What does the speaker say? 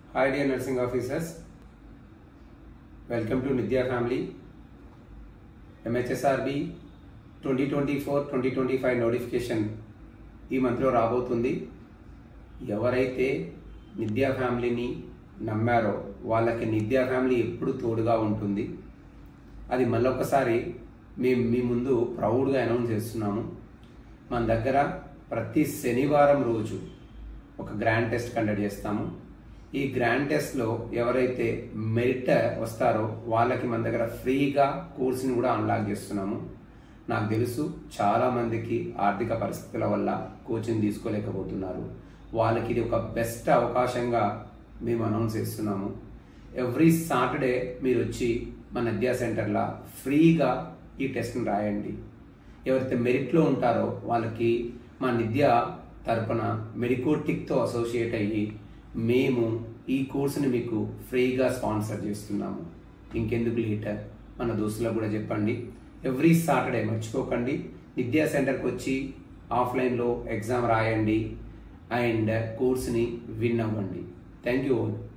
Hi dear nursing officers, welcome to Nidya family. MHSRB 2024-2025 notification ఈ మంత్లో రాబోతుంది ఎవరైతే నిద్యా ఫ్యామిలీని నమ్మారో వాళ్ళకి నిద్యా ఫ్యామిలీ ఎప్పుడు తోడుగా ఉంటుంది అది మళ్ళొకసారి మేము మీ ముందు ప్రౌడ్గా అనౌన్స్ చేస్తున్నాము మన దగ్గర ప్రతి శనివారం రోజు ఒక గ్రాండ్ టెస్ట్ కండక్ట్ చేస్తాము ఈ గ్రాండ్ టెస్ట్లో ఎవరైతే మెరిట్ వస్తారో వాళ్ళకి మన దగ్గర ఫ్రీగా కోర్సుని కూడా అన్లాక్ చేస్తున్నాము నాకు తెలుసు చాలామందికి ఆర్థిక పరిస్థితుల వల్ల కోచింగ్ తీసుకోలేకపోతున్నారు వాళ్ళకి ఇది ఒక బెస్ట్ అవకాశంగా మేము అనౌన్స్ చేస్తున్నాము ఎవ్రీ సాటర్డే మీరు వచ్చి మన విద్యా సెంటర్లో ఫ్రీగా ఈ టెస్ట్ని రాయండి ఎవరైతే మెరిట్లో ఉంటారో వాళ్ళకి మా నిద్య తరపున మెడికోటిక్తో అసోసియేట్ అయ్యి మేము ఈ కోర్సుని మీకు ఫ్రీగా స్పాన్సర్ చేస్తున్నాము ఇంకెందుకు లేటర్ మన దోస్తులకు కూడా చెప్పండి ఎవ్రీ సాటర్డే మర్చిపోకండి విద్యా సెంటర్కి వచ్చి ఆఫ్లైన్లో ఎగ్జామ్ రాయండి అండ్ కోర్స్ని విన్ అవ్వండి థ్యాంక్ యూ ఆల్